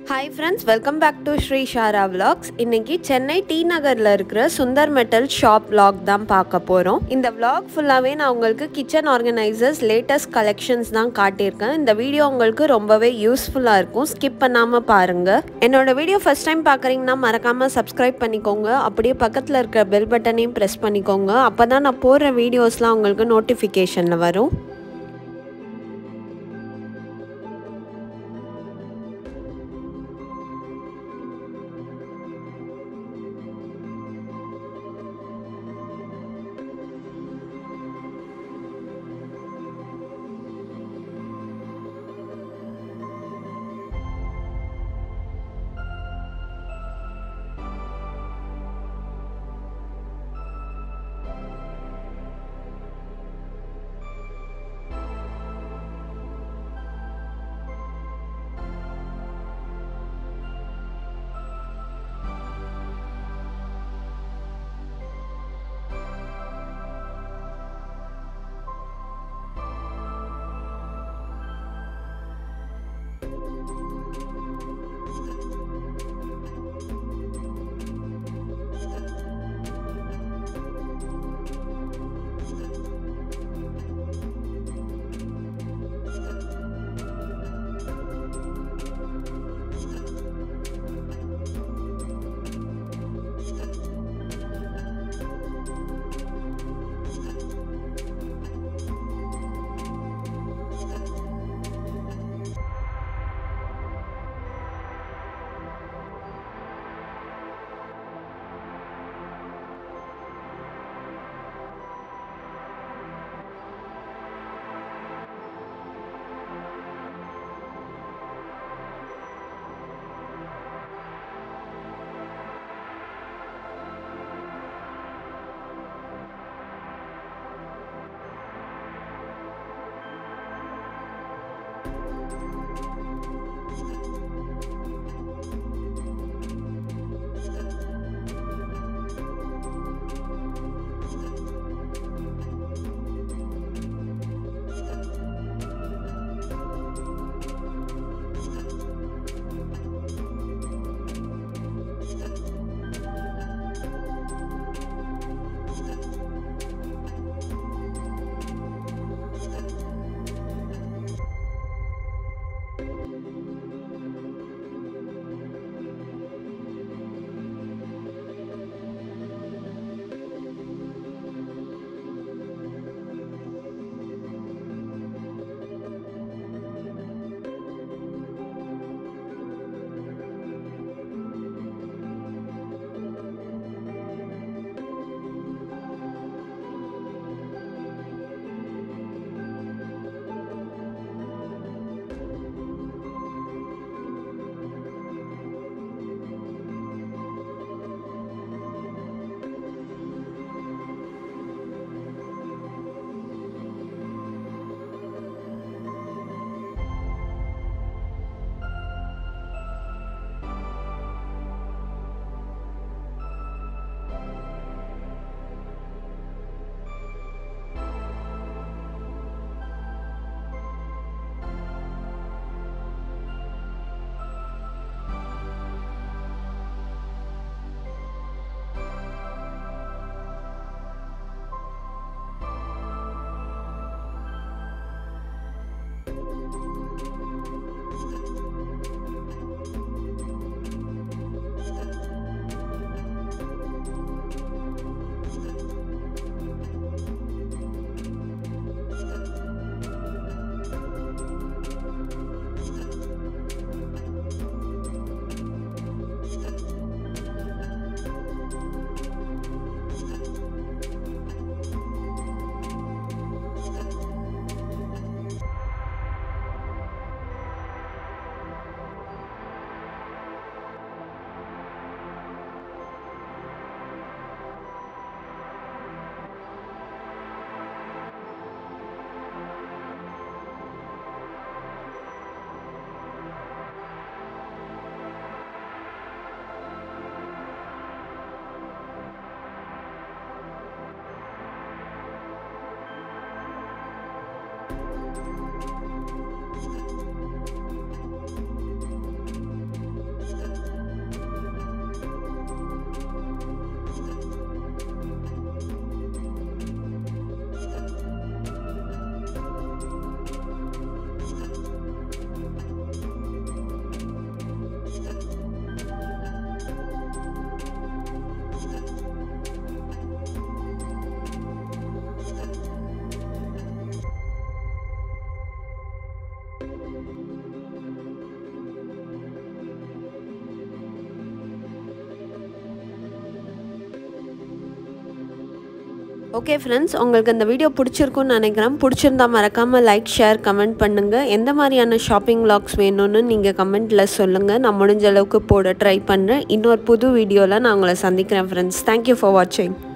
hi friends welcome back to Sri Shara vlogs இன்னைக்கு Chennai D நகரில் இருக்கிற சுந்தர் மெட்டல் ஷாப் vlog தான் பார்க்க போகிறோம் இந்த vlog ஃபுல்லாகவே நான் உங்களுக்கு கிச்சன் ஆர்கனைசர்ஸ் லேட்டஸ்ட் கலெக்ஷன்ஸ் தான் காட்டியிருக்கேன் இந்த வீடியோ உங்களுக்கு ரொம்பவே யூஸ்ஃபுல்லாக இருக்கும் ஸ்கிப் பண்ணாமல் பாருங்கள் என்னோட வீடியோ ஃபஸ்ட் டைம் பார்க்குறீங்கன்னா மறக்காமல் சப்ஸ்கிரைப் பண்ணிக்கோங்க அப்படியே பக்கத்தில் இருக்கிற பெல் பட்டனையும் ப்ரெஸ் பண்ணிக்கோங்க அப்போ தான் நான் போடுற வீடியோஸ்லாம் உங்களுக்கு நோட்டிஃபிகேஷனில் வரும் ஓகே ஃப்ரெண்ட்ஸ் உங்களுக்கு இந்த வீடியோ பிடிச்சிருக்குன்னு நினைக்கிறேன் பிடிச்சிருந்தா மறக்காமல் லைக் ஷேர் கமெண்ட் பண்ணுங்கள் எந்த மாதிரியான ஷாப்பிங் வ்ளாக்ஸ் வேணும்னு நீங்கள் கமெண்ட்டில் சொல்லுங்கள் நான் முடிஞ்ச அளவுக்கு போட ட்ரை பண்ணுறேன் இன்னொரு புது வீடியோவில் நான் உங்களை சந்திக்கிறேன் ஃப்ரெண்ட்ஸ் தேங்க்யூ ஃபார் வாட்சிங்